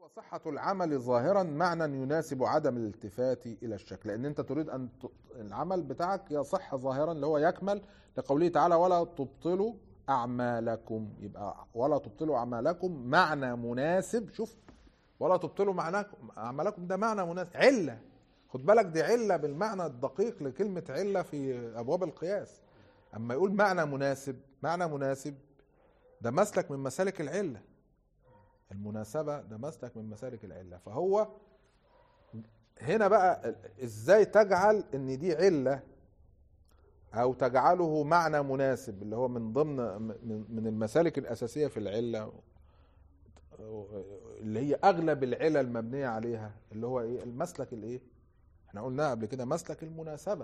صحة العمل ظاهرا معنى يناسب عدم الالتفات إلى الشكل لأن أنت تريد أن ت... العمل بتاعك يصح ظاهرا اللي هو يكمل لقوله تعالى ولا تبطلوا أعمالكم يبقى ولا تبطلوا أعمالكم معنى مناسب شوف ولا تبطلوا معناكم أعمالكم ده معنى مناسب علة خد بالك دي علة بالمعنى الدقيق لكلمة علة في أبواب القياس أما يقول معنى مناسب معنى مناسب ده مسلك من مسالك العله المناسبة ده مسلك من مسالك العلة فهو هنا بقى ازاي تجعل ان دي علة او تجعله معنى مناسب اللي هو من ضمن من المسالك الاساسية في العلة اللي هي اغلب العلل المبنية عليها اللي هو ايه المسلك الايه احنا قلنا قبل كده مسلك المناسبة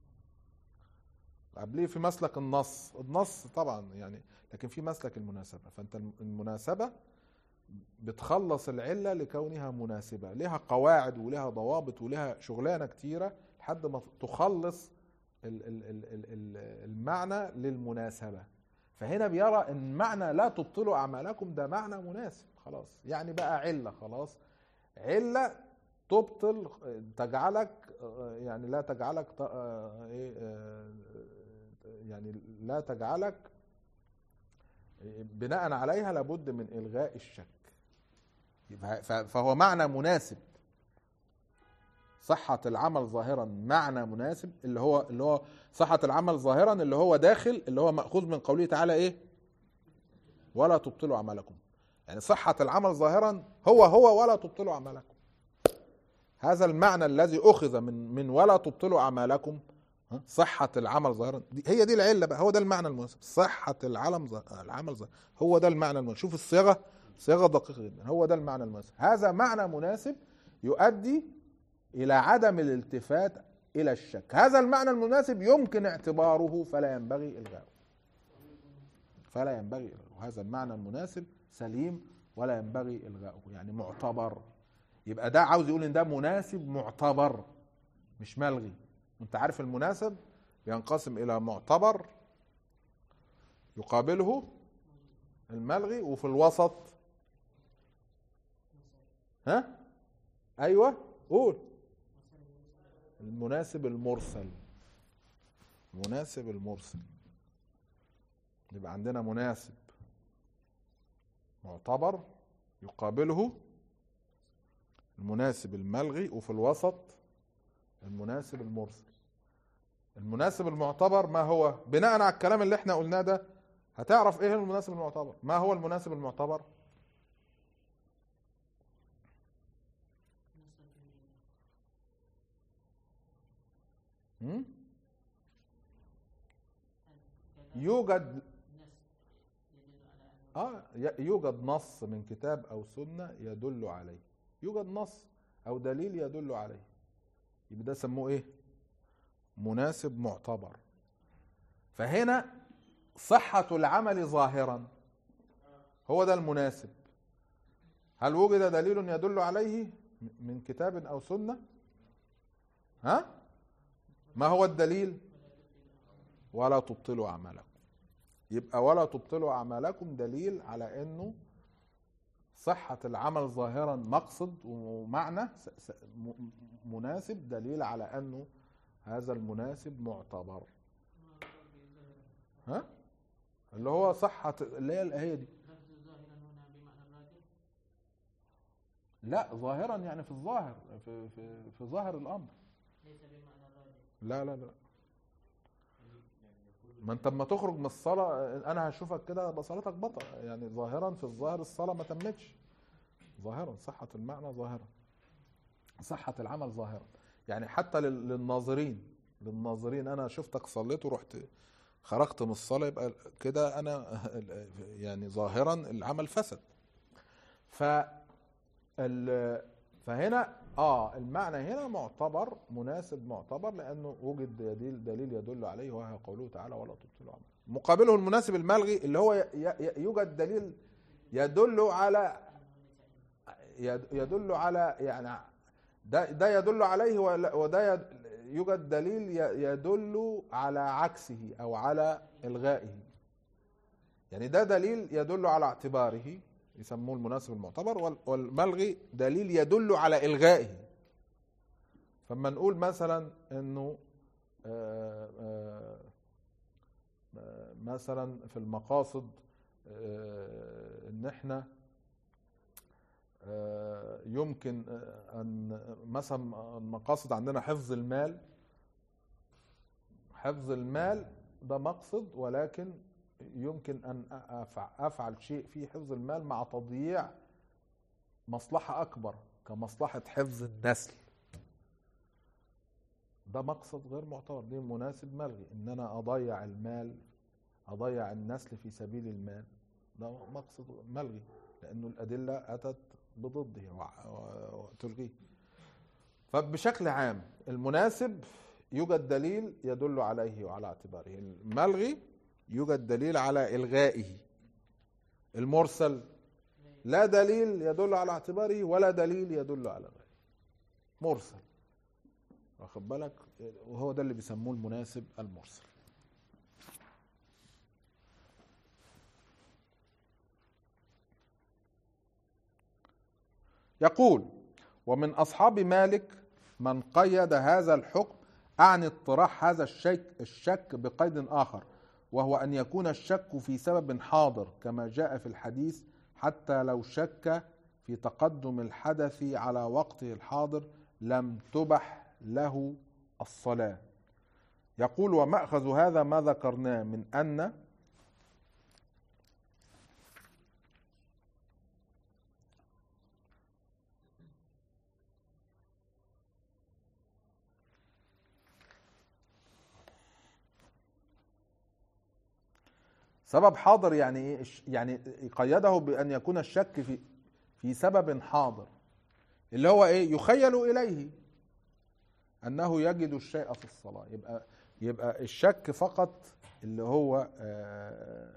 قبليه في مسلك النص النص طبعا يعني لكن في مسلك المناسبة فانت المناسبة بتخلص العله لكونها مناسبه لها قواعد ولها ضوابط ولها شغلانه كتيره لحد ما تخلص المعنى للمناسبه فهنا بيرى ان معنى لا تبطلوا اعمالكم ده معنى مناسب خلاص يعني بقى عله خلاص عله تبطل تجعلك يعني لا تجعلك يعني لا تجعلك بناء عليها لابد من الغاء الشك فهو معنى مناسب صحة العمل ظاهرا معنى مناسب اللي هو اللي هو صحة العمل ظاهرا اللي هو داخل اللي هو مأخوذ من قوله تعالى ايه؟ ولا تبطلوا أعمالكم. يعني صحة العمل ظاهرا هو هو ولا تبطلوا أعمالكم. هذا المعنى الذي أخذ من من ولا تبطلوا أعمالكم صحة العمل ظاهرا دي هي دي العلة بقى هو ده المعنى المناسب صحة العلم العمل ظاهرا هو ده المعنى المناسب شوف الصيغة صيغة دقيقة جدا هو ده المعنى المناسب هذا معنى مناسب يؤدي إلى عدم الالتفات إلى الشك هذا المعنى المناسب يمكن اعتباره فلا ينبغي إلغاؤه فلا ينبغي إلغاؤه هذا المعنى المناسب سليم ولا ينبغي إلغاؤه يعني معتبر يبقى ده عاوز يقول ان ده مناسب معتبر مش ملغي انت عارف المناسب ينقسم الى معتبر يقابله الملغي وفي الوسط ها ايوه قول المناسب المرسل المناسب المرسل يبقى عندنا مناسب معتبر يقابله المناسب الملغي وفي الوسط المناسب المرسل المناسب المعتبر ما هو بناء على الكلام اللي احنا قلناه ده هتعرف ايه المناسب المعتبر ما هو المناسب المعتبر يوجد اه يوجد نص من كتاب او سنه يدل عليه يوجد نص او دليل يدل عليه يبقى ده سموه ايه مناسب معتبر فهنا صحة العمل ظاهرا هو ده المناسب هل وجد دليل يدل عليه من كتاب او سنة ها ما هو الدليل ولا تبطلوا اعمالكم يبقى ولا تبطلوا اعمالكم دليل على انه صحة العمل ظاهرا مقصد ومعنى مناسب دليل على انه هذا المناسب معتبر ها اللي هو صحة اللي هي الآية دي لا ظاهرا يعني في الظاهر في في, في ظاهر الأمر لا لا لا ما انت اما تخرج من الصلاة انا هشوفك كده يبقى صلاتك بطل يعني ظاهرا في الظاهر الصلاة ما تمتش ظاهرا صحة المعنى ظاهرا صحة العمل ظاهرا يعني حتى للناظرين للناظرين انا شفتك صليت ورحت خرجت من الصلاة يبقى كده انا يعني ظاهرا العمل فسد ف فهنا اه المعنى هنا معتبر مناسب معتبر لانه وجد دليل دليل يدل عليه وهو قوله تعالى ولا تبطلوا عمل مقابله المناسب الملغي اللي هو يوجد دليل يدل على يدل على يعني ده ده يدل عليه وده يوجد دليل يدل على عكسه او على الغائه يعني ده دليل يدل على اعتباره يسموه المناسب المعتبر وال- والملغي دليل يدل على الغائه فما نقول مثلا انه آه، آه، آه، مثلا في المقاصد آه، ان احنا آه، يمكن آه، ان مثلا المقاصد عندنا حفظ المال حفظ المال ده مقصد ولكن يمكن ان أفع- افعل شيء في حفظ المال مع تضييع مصلحه اكبر كمصلحه حفظ النسل ده مقصد غير معتبر دي مناسب ملغي ان انا اضيع المال اضيع النسل في سبيل المال ده مقصد ملغي لانه الادله اتت بضده وع- و- وتلغيه فبشكل عام المناسب يوجد دليل يدل عليه وعلى اعتباره الملغي يوجد دليل على الغائه المرسل لا دليل يدل على اعتباره ولا دليل يدل على غائه مرسل واخد بالك وهو ده اللي بيسموه المناسب المرسل يقول ومن أصحاب مالك من قيد هذا الحكم أعني اطراح هذا الشك الشك بقيد آخر وهو أن يكون الشك في سبب حاضر كما جاء في الحديث حتى لو شك في تقدم الحدث على وقته الحاضر لم تبح له الصلاة يقول ومأخذ هذا ما ذكرناه من أن سبب حاضر يعني ايه الش- يعني قيده بان يكون الشك في في سبب حاضر اللي هو ايه يخيل اليه انه يجد الشيء في الصلاه يبقى يبقى الشك فقط اللي هو آه،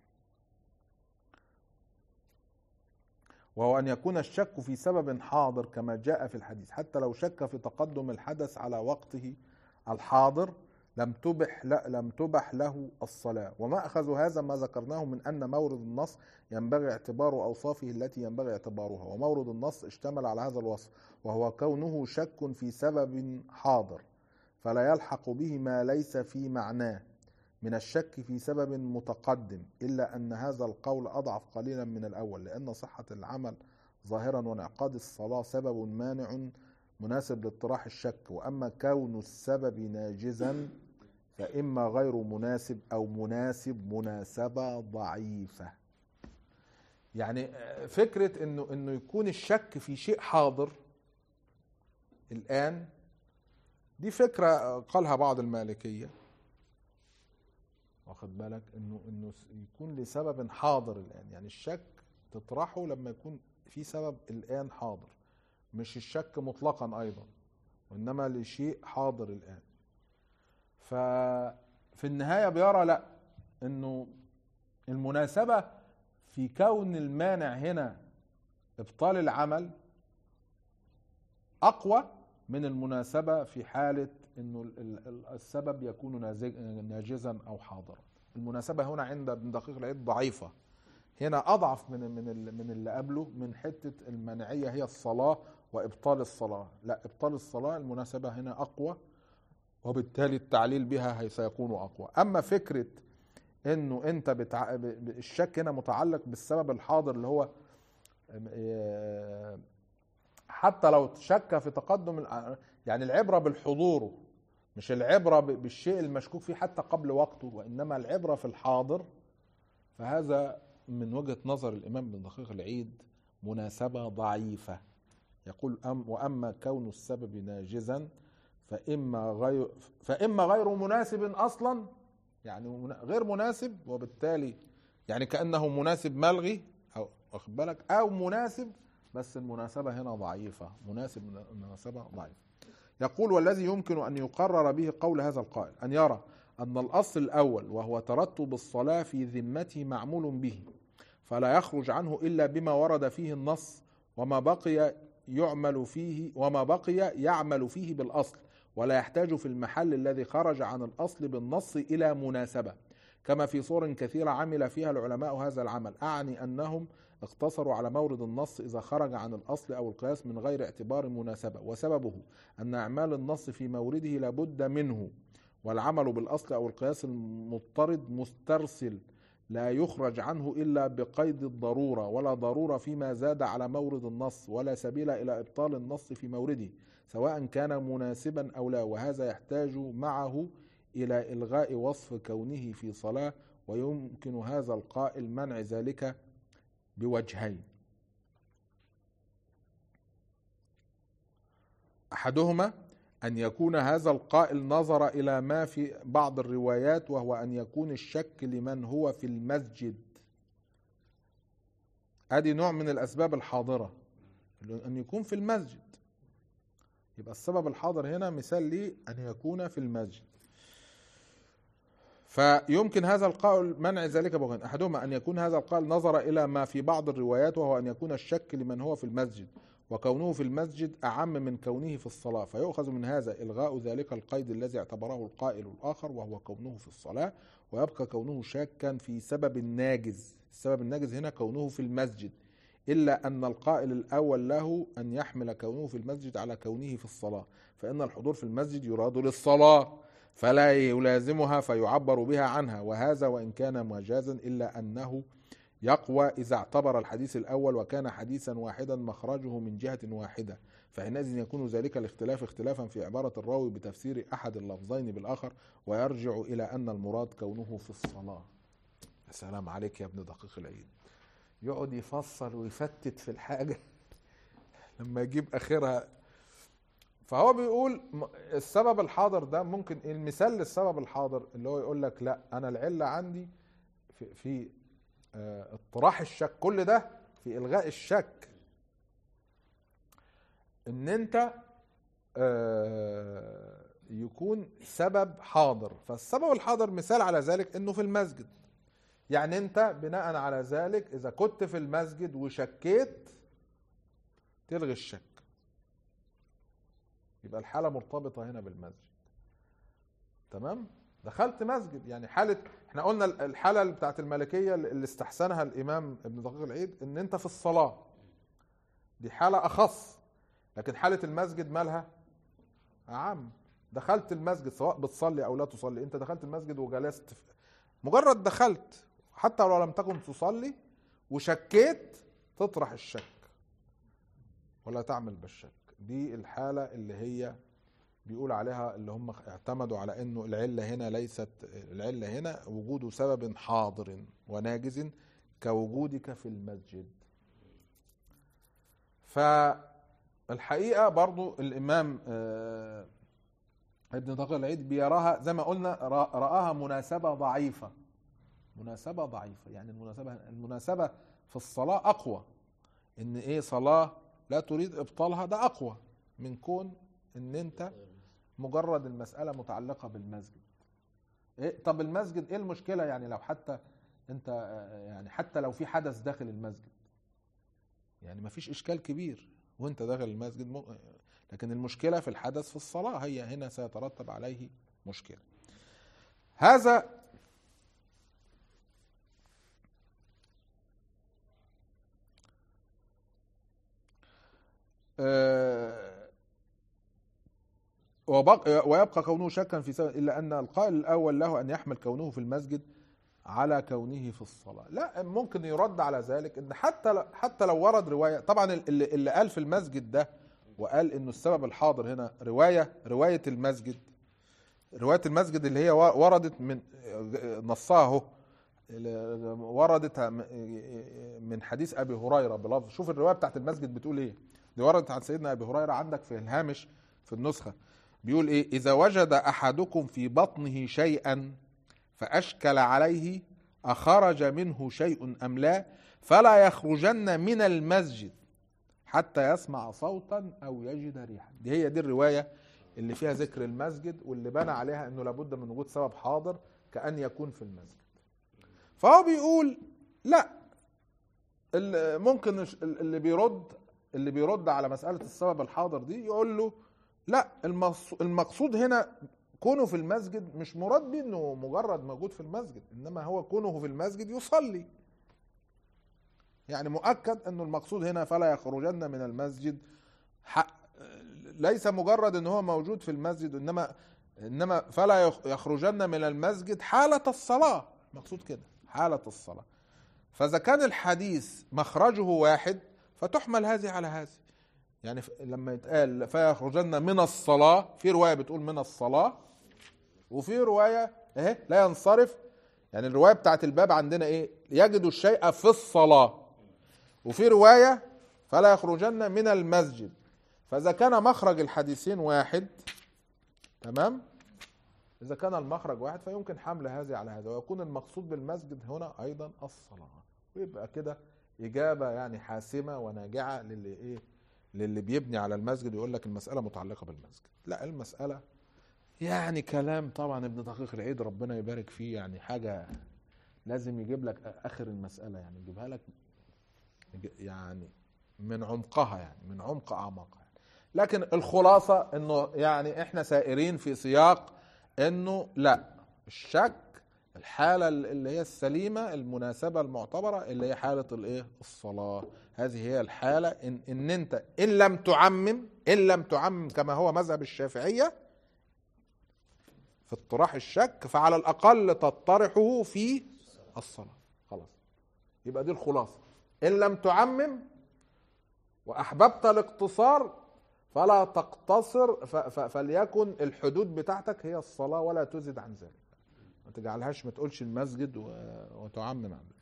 وهو ان يكون الشك في سبب حاضر كما جاء في الحديث حتى لو شك في تقدم الحدث على وقته الحاضر لم تبح لا لم تبح له الصلاة ومأخذ هذا ما ذكرناه من أن مورد النص ينبغي اعتبار أوصافه التي ينبغي اعتبارها ومورد النص اشتمل على هذا الوصف وهو كونه شك في سبب حاضر فلا يلحق به ما ليس في معناه من الشك في سبب متقدم إلا أن هذا القول أضعف قليلا من الأول لأن صحة العمل ظاهرا وانعقاد الصلاة سبب مانع مناسب لاطراح الشك وأما كون السبب ناجزا فإما غير مناسب أو مناسب مناسبة ضعيفة يعني آه، فكرة إنه إنه يكون الشك في شيء حاضر الآن دي فكرة آه، قالها بعض المالكية واخد بالك إنه إنه س- يكون لسبب حاضر الآن يعني الشك تطرحه لما يكون في سبب الآن حاضر مش الشك مطلقا أيضا وإنما لشيء حاضر الآن ففي النهاية بيرى لا انه المناسبة في كون المانع هنا ابطال العمل اقوى من المناسبة في حالة انه ال- ال- ال- السبب يكون نازج- ناجزا او حاضرا المناسبة هنا عند ابن دقيق العيد ضعيفة هنا اضعف من من ال- من اللي قبله من حتة المنعية هي الصلاة وابطال الصلاة لا ابطال الصلاة المناسبة هنا اقوى وبالتالي التعليل بها هي- سيكون اقوى اما فكره انه انت بتع... ب- ب- الشك هنا متعلق بالسبب الحاضر اللي هو آه، حتى لو شك في تقدم الع- يعني العبره بالحضور مش العبره ب- بالشيء المشكوك فيه حتى قبل وقته وانما العبره في الحاضر فهذا من وجهه نظر الامام ابن دقيق العيد مناسبه ضعيفه يقول أم واما كون السبب ناجزا فاما غير فاما غير مناسب اصلا يعني من- غير مناسب وبالتالي يعني كانه مناسب ملغي او واخد بالك او مناسب بس المناسبه هنا ضعيفه مناسب من- مناسبه ضعيفه يقول والذي يمكن ان يقرر به قول هذا القائل ان يرى ان الاصل الاول وهو ترتب الصلاه في ذمته معمول به فلا يخرج عنه الا بما ورد فيه النص وما بقي يعمل فيه وما بقي يعمل فيه بالاصل ولا يحتاج في المحل الذي خرج عن الاصل بالنص الى مناسبه كما في صور كثيرة عمل فيها العلماء هذا العمل أعني أنهم اقتصروا على مورد النص إذا خرج عن الأصل أو القياس من غير اعتبار مناسبة وسببه أن أعمال النص في مورده لابد منه والعمل بالأصل أو القياس المضطرد مسترسل لا يخرج عنه إلا بقيد الضرورة ولا ضرورة فيما زاد على مورد النص ولا سبيل إلى إبطال النص في مورده سواء كان مناسبا أو لا وهذا يحتاج معه إلى إلغاء وصف كونه في صلاة ويمكن هذا القائل منع ذلك بوجهين احدهما ان يكون هذا القائل نظر الى ما في بعض الروايات وهو ان يكون الشك لمن هو في المسجد ادي نوع من الاسباب الحاضره ان يكون في المسجد يبقى السبب الحاضر هنا مثال لي ان يكون في المسجد فيمكن هذا القائل منع ذلك بوجهين احدهما ان يكون هذا القائل نظر الى ما في بعض الروايات وهو ان يكون الشك لمن هو في المسجد وكونه في المسجد اعم من كونه في الصلاه فيؤخذ من هذا الغاء ذلك القيد الذي اعتبره القائل الاخر وهو كونه في الصلاه ويبقى كونه شاكا في سبب الناجز السبب الناجز هنا كونه في المسجد الا ان القائل الاول له ان يحمل كونه في المسجد على كونه في الصلاه فان الحضور في المسجد يراد للصلاه فلا يلازمها فيعبر بها عنها وهذا وإن كان مجازا إلا أنه يقوى إذا اعتبر الحديث الأول وكان حديثا واحدا مخرجه من جهة واحدة فحينئذ يكون ذلك الاختلاف اختلافا في عبارة الراوي بتفسير أحد اللفظين بالآخر ويرجع إلى أن المراد كونه في الصلاة يا سلام عليك يا ابن دقيق العيد يقعد يفصل ويفتت في الحاجة لما يجيب آخرها فهو بيقول السبب الحاضر ده ممكن المثال للسبب الحاضر اللي هو يقول لك لا انا العله عندي في, في اه اطراح الشك كل ده في الغاء الشك ان انت اه يكون سبب حاضر فالسبب الحاضر مثال على ذلك انه في المسجد يعني انت بناء على ذلك اذا كنت في المسجد وشكيت تلغي الشك يبقى الحالة مرتبطة هنا بالمسجد تمام دخلت مسجد يعني حالة احنا قلنا الحالة بتاعت الملكية اللي استحسنها الإمام ابن دقيق العيد إن أنت في الصلاة دي حالة أخص لكن حالة المسجد مالها أعم دخلت المسجد سواء بتصلي أو لا تصلي أنت دخلت المسجد وجلست مجرد دخلت حتى لو لم تكن تصلي وشكيت تطرح الشك ولا تعمل بالشك دي الحالة اللي هي بيقول عليها اللي هم اعتمدوا على انه العلة هنا ليست العلة هنا وجود سبب حاضر وناجز كوجودك في المسجد فالحقيقة برضو الامام ابن دقيق العيد بيراها زي ما قلنا رآها مناسبة ضعيفة مناسبة ضعيفة يعني المناسبة المناسبة في الصلاة أقوى إن إيه صلاة لا تريد ابطالها ده اقوى من كون ان انت مجرد المساله متعلقه بالمسجد إيه طب المسجد ايه المشكله يعني لو حتى انت يعني حتى لو في حدث داخل المسجد يعني ما فيش اشكال كبير وانت داخل المسجد م... لكن المشكله في الحدث في الصلاه هي هنا سيترتب عليه مشكله هذا ويبقى كونه شكا في سبب الا ان القائل الاول له ان يحمل كونه في المسجد على كونه في الصلاه لا ممكن يرد على ذلك ان حتى حتى لو ورد روايه طبعا اللي, اللي قال في المسجد ده وقال انه السبب الحاضر هنا روايه روايه المسجد روايه المسجد اللي هي وردت من نصها اهو وردت من حديث ابي هريره بلفظ شوف الروايه بتاعت المسجد بتقول ايه دي وردت عن سيدنا ابي هريره عندك في الهامش في النسخه بيقول ايه اذا وجد احدكم في بطنه شيئا فاشكل عليه اخرج منه شيء ام لا فلا يخرجن من المسجد حتى يسمع صوتا او يجد ريحا دي هي دي الروايه اللي فيها ذكر المسجد واللي بنى عليها انه لابد من وجود سبب حاضر كان يكون في المسجد فهو بيقول لا ممكن اللي بيرد اللي بيرد على مسألة السبب الحاضر دي يقول له لا المقصود هنا كونه في المسجد مش مراد بيه انه مجرد موجود في المسجد انما هو كونه في المسجد يصلي يعني مؤكد انه المقصود هنا فلا يخرجن من المسجد حق ليس مجرد ان هو موجود في المسجد انما انما فلا يخرجن من المسجد حالة الصلاة مقصود كده حالة الصلاة فاذا كان الحديث مخرجه واحد فتحمل هذه على هذه يعني لما يتقال فيخرجن من الصلاة في رواية بتقول من الصلاة وفي رواية اهي لا ينصرف يعني الرواية بتاعت الباب عندنا ايه يجد الشيء في الصلاة وفي رواية فلا يخرجن من المسجد فإذا كان مخرج الحديثين واحد تمام إذا كان المخرج واحد فيمكن حمل هذه على هذا ويكون المقصود بالمسجد هنا أيضا الصلاة ويبقى كده إجابة يعني حاسمة وناجعة للي إيه للي بيبني على المسجد ويقول لك المسألة متعلقة بالمسجد لا المسألة يعني كلام طبعا ابن دقيق العيد ربنا يبارك فيه يعني حاجة لازم يجيب لك آخر المسألة يعني يجيبها لك يعني من عمقها يعني من عمق أعماقها يعني. لكن الخلاصة انه يعني احنا سائرين في سياق انه لا الشك الحالة اللي هي السليمة المناسبة المعتبرة اللي هي حالة الايه الصلاة هذه هي الحالة إن, ان انت ان لم تعمم ان لم تعمم كما هو مذهب الشافعية في اطراح الشك فعلى الاقل تطرحه في الصلاة خلاص يبقى دي الخلاصة ان لم تعمم واحببت الاقتصار فلا تقتصر فليكن الحدود بتاعتك هي الصلاة ولا تزد عن ذلك ما تجعلهاش ما تقولش المسجد وتعمم عن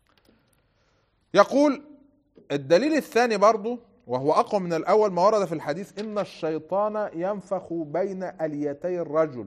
يقول الدليل الثاني برضو وهو أقوى من الأول ما ورد في الحديث إن الشيطان ينفخ بين أليتي الرجل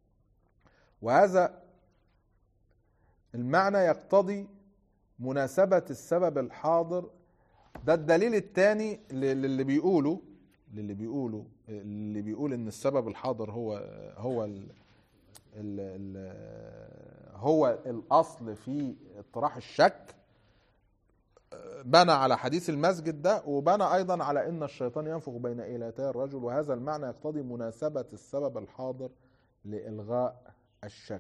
وهذا المعنى يقتضي مناسبة السبب الحاضر ده الدليل الثاني اللي بيقوله للي بيقولوا اللي بيقول ان السبب الحاضر هو هو ال ال ال هو الاصل في اطراح الشك بنى على حديث المسجد ده وبنى ايضا على ان الشيطان ينفخ بين ايلتي الرجل وهذا المعنى يقتضي مناسبه السبب الحاضر لالغاء الشك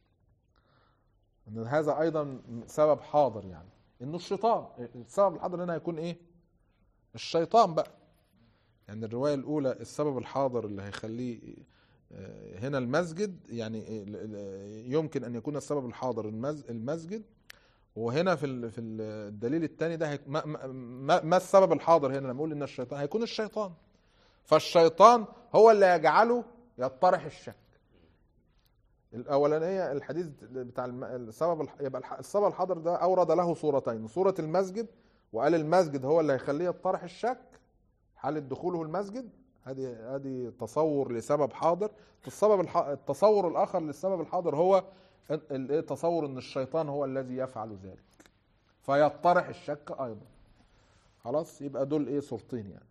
ان هذا ايضا سبب حاضر يعني انه الشيطان السبب الحاضر هنا هيكون ايه الشيطان بقى يعني الرواية الأولى السبب الحاضر اللي هيخليه هنا المسجد يعني يمكن أن يكون السبب الحاضر المسجد وهنا في في الدليل الثاني ده ما, ما, ما السبب الحاضر هنا لما اقول ان الشيطان هيكون الشيطان فالشيطان هو اللي يجعله يطرح الشك الاولانيه الحديث بتاع السبب يبقى السبب الحاضر ده اورد له صورتين صوره المسجد وقال المسجد هو اللي هيخليه يطرح الشك حالة دخوله المسجد هذه هذه تصور لسبب حاضر السبب التصور الاخر للسبب الحاضر هو تصور ان الشيطان هو الذي يفعل ذلك فيطرح الشك ايضا خلاص يبقى دول ايه صورتين يعني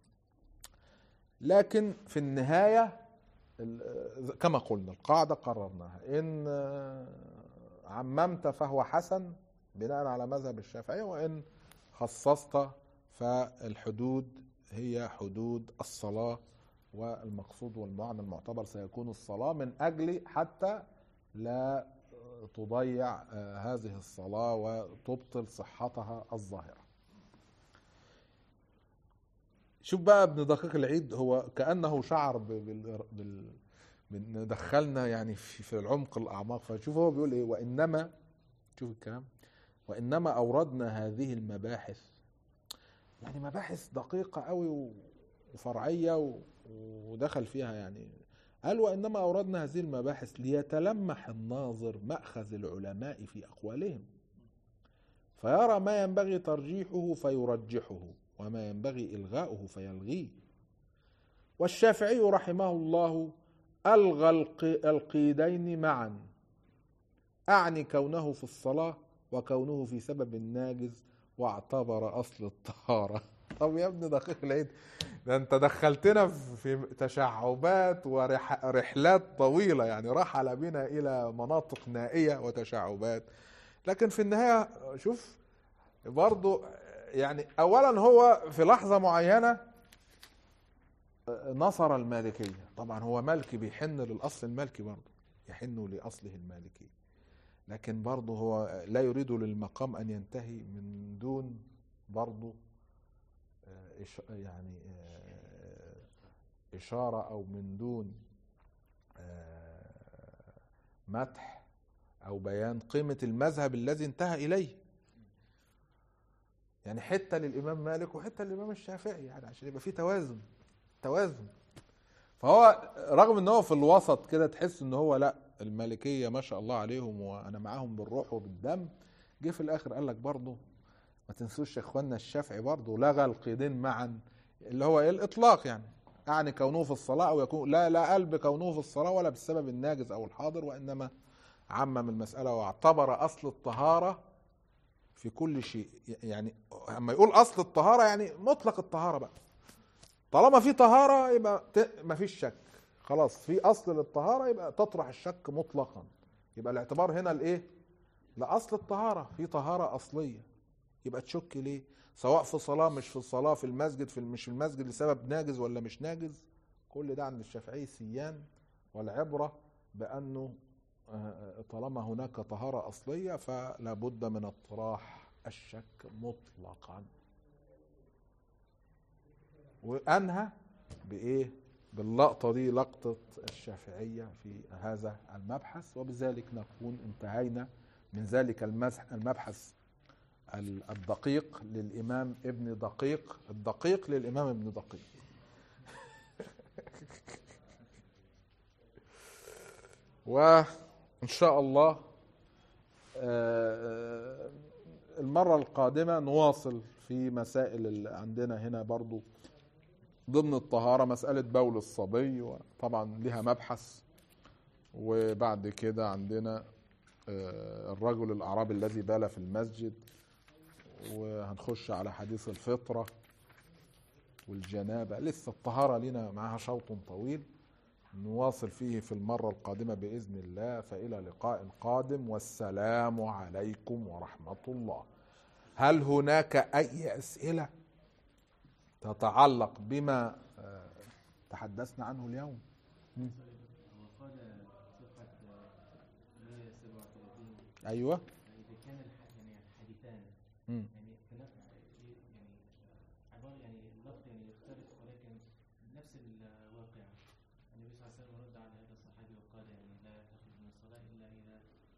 لكن في النهايه كما قلنا القاعده قررناها ان عممت فهو حسن بناء على مذهب الشافعيه وان خصصت فالحدود هي حدود الصلاة والمقصود والمعنى المعتبر سيكون الصلاة من أجل حتى لا تضيع هذه الصلاة وتبطل صحتها الظاهرة شوف بقى ابن دقيق العيد هو كأنه شعر بال... بال... دخلنا يعني في, في العمق الأعماق فشوف هو بيقول إيه وإنما شوف الكلام وإنما أوردنا هذه المباحث يعني مباحث دقيقة قوي وفرعية ودخل فيها يعني قال وإنما أوردنا هذه المباحث ليتلمح الناظر مأخذ العلماء في أقوالهم فيرى ما ينبغي ترجيحه فيرجحه وما ينبغي إلغاؤه فيلغيه والشافعي رحمه الله ألغى القيدين معا أعني كونه في الصلاة وكونه في سبب ناجز واعتبر اصل الطهاره طب يا ابني دقيق العيد ده انت دخلتنا في تشعبات ورحلات طويله يعني رحل بنا الى مناطق نائيه وتشعبات لكن في النهايه شوف برضو يعني اولا هو في لحظه معينه نصر المالكية طبعا هو مالكي بيحن للأصل المالكي برضه يحن لأصله المالكي لكن برضه هو لا يريد للمقام أن ينتهي من دون برضه آه، إش- يعني آه، إشارة أو من دون آه، مدح أو بيان قيمة المذهب الذي انتهى إليه يعني حتة للإمام مالك وحتة للإمام الشافعي يعني عشان يبقى في توازن توازن فهو رغم ان هو في الوسط كده تحس ان هو لا المالكيه ما شاء الله عليهم وانا معاهم بالروح وبالدم جه في الاخر قال لك برضه ما تنسوش يا اخواننا الشافعي برضه لغى القيدين معا اللي هو ايه الاطلاق يعني اعني كونه في الصلاه او يكون لا لا قلب كونه في الصلاه ولا بالسبب الناجز او الحاضر وانما عمم المساله واعتبر اصل الطهاره في كل شيء يعني اما يقول اصل الطهاره يعني مطلق الطهاره بقى طالما في طهارة يبقى ت... مفيش شك خلاص في أصل للطهارة يبقى تطرح الشك مطلقا يبقى الاعتبار هنا الإيه؟ لأصل الطهارة في طهارة أصلية يبقى تشك ليه؟ سواء في صلاة مش في الصلاة في المسجد في مش في المسجد لسبب ناجز ولا مش ناجز كل ده عند الشافعي سيان والعبرة بأنه آه، طالما هناك طهارة أصلية فلا بد من اطراح الشك مطلقا وانهى بايه باللقطه دي لقطه الشافعيه في هذا المبحث وبذلك نكون انتهينا من ذلك المزح- المبحث ال- الدقيق للامام ابن دقيق الدقيق للامام ابن دقيق وان شاء الله آه، المره القادمه نواصل في مسائل اللي عندنا هنا برضو ضمن الطهارة مسألة بول الصبي وطبعا لها مبحث وبعد كده عندنا آه، الرجل الأعرابي الذي بال في المسجد وهنخش على حديث الفطرة والجنابة لسه الطهارة لنا معها شوط طويل نواصل فيه في المرة القادمة بإذن الله فإلى لقاء قادم والسلام عليكم ورحمة الله هل هناك أي أسئلة تتعلق بما آه، تحدثنا عنه اليوم وقال صفحة 137 أيوة إذا كان الح- يعني الحديثان مم. يعني في نفس يعني عبارة يعني اللفظ يعني يختلف ولكن نفس الواقع النبي صلى الله عليه وسلم رد على هذا الصحابي وقال يعني لا تخرج من الصلاة إلا إذا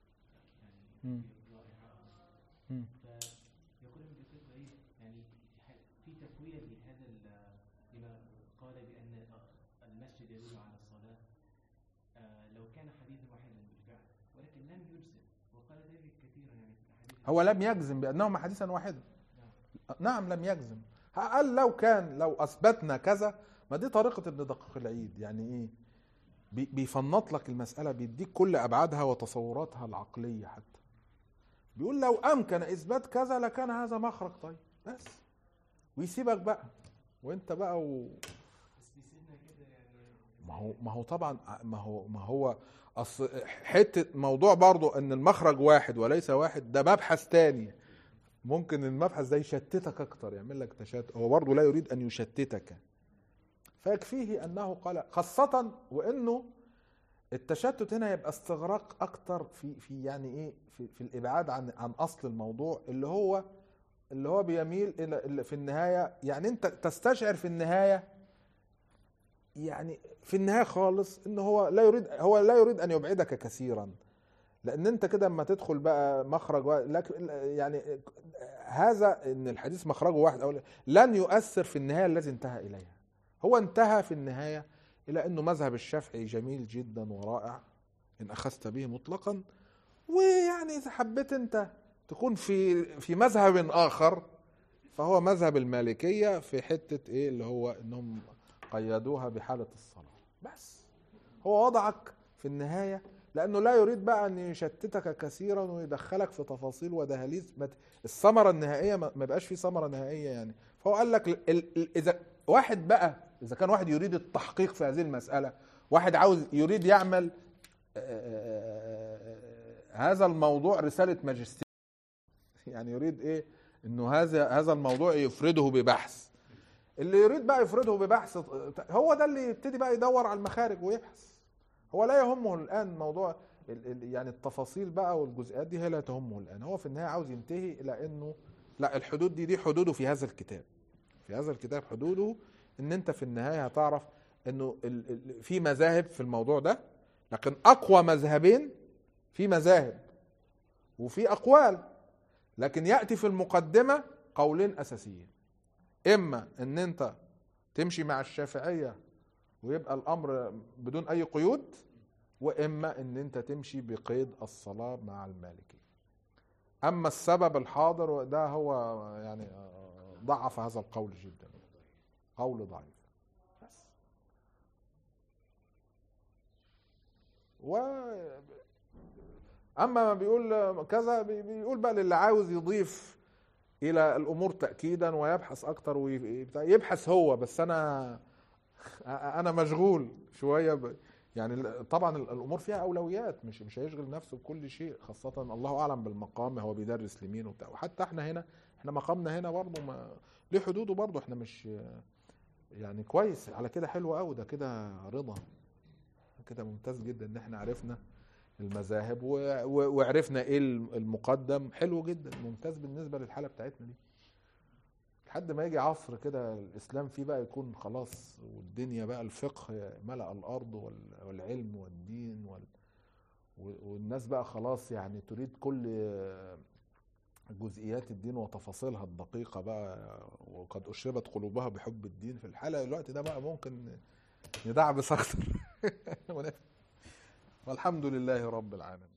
مم. يعني في رائحة مم. فيقول ابن كثير ايه يعني ح- في تقوية لهذا ال- لما قال بأن المسجد يدل على الصلاة آه، لو كان حديثا واحدا بالفعل ولكن لم يجزم وقال ذلك كثيرا يعني في الأحاديث هو لم يجزم بأنهما حديثا واحدا نعم لم يجزم قال لو كان لو أثبتنا كذا ما دي طريقة ابن دقيق العيد يعني إيه بي- بيفنط لك المسألة بيديك كل أبعادها وتصوراتها العقلية حتى بيقول لو أمكن إثبات كذا لكان هذا مخرج طيب بس ويسيبك بقى وانت بقى و... بس بيسيبنا كده يعني ما هو ما هو طبعا ما هو ما هو اصل حته موضوع برضو ان المخرج واحد وليس واحد ده مبحث تاني ممكن المبحث ده يشتتك اكتر يعمل لك تشتت هو برضو لا يريد ان يشتتك فيكفيه انه قال خاصه وانه التشتت هنا يبقى استغراق اكتر في في يعني ايه في, في الابعاد عن عن اصل الموضوع اللي هو اللي هو بيميل الى اللي في النهايه يعني انت تستشعر في النهايه يعني في النهايه خالص ان هو لا يريد هو لا يريد ان يبعدك كثيرا لان انت كده اما تدخل بقى مخرج واحد لكن يعني هذا ان الحديث مخرجه واحد او لن يؤثر في النهايه الذي انتهى اليها هو انتهى في النهايه الى انه مذهب الشافعي جميل جدا ورائع ان اخذت به مطلقا ويعني اذا حبيت انت تكون في في مذهب اخر فهو مذهب المالكيه في حته ايه اللي هو انهم قيدوها بحاله الصلاه بس هو وضعك في النهايه لانه لا يريد بقى ان يشتتك كثيرا ويدخلك في تفاصيل ودهاليز ما ت- الثمره النهائيه ما ما بقاش في ثمره نهائيه يعني فهو قال لك ال- ال- ال- اذا واحد بقى اذا كان واحد يريد التحقيق في هذه المساله واحد عاوز يريد يعمل آه، آه، آه، هذا الموضوع رساله ماجستير يعني يريد ايه انه هذا هذا الموضوع يفرده ببحث اللي يريد بقى يفرضه ببحث هو ده اللي يبتدي بقى يدور على المخارج ويبحث هو لا يهمه الان موضوع ال- ال- يعني التفاصيل بقى والجزئيات دي هي لا تهمه الان هو في النهايه عاوز ينتهي الى انه لا الحدود دي دي حدوده في هذا الكتاب في هذا الكتاب حدوده ان انت في النهايه هتعرف انه ال- ال- في مذاهب في الموضوع ده لكن اقوى مذهبين في مذاهب وفي اقوال لكن ياتي في المقدمه قولين اساسيين اما ان انت تمشي مع الشافعيه ويبقى الامر بدون اي قيود واما ان انت تمشي بقيد الصلاه مع المالكي اما السبب الحاضر ده هو يعني ضعف هذا القول جدا قول ضعيف بس و اما ما بيقول كذا بي- بيقول بقى للي عاوز يضيف الى الامور تاكيدا ويبحث اكتر ويبحث هو بس انا انا مشغول شويه ب يعني ال- طبعا ال- الامور فيها اولويات مش مش هيشغل نفسه بكل شيء خاصه الله اعلم بالمقام هو بيدرس لمين وبتاع وحتى احنا هنا احنا مقامنا هنا برضه ما ليه حدوده برضه احنا مش يعني كويس على كده حلو قوي ده كده رضا كده ممتاز جدا ان احنا عرفنا المذاهب و- و- وعرفنا ايه المقدم حلو جدا ممتاز بالنسبه للحاله بتاعتنا دي لحد ما يجي عصر كده الاسلام فيه بقى يكون خلاص والدنيا بقى الفقه ملأ الارض وال- والعلم والدين وال و- والناس بقى خلاص يعني تريد كل جزئيات الدين وتفاصيلها الدقيقة بقى وقد أشربت قلوبها بحب الدين في الحالة الوقت ده بقى ممكن ندعبس أكتر والحمد لله رب العالمين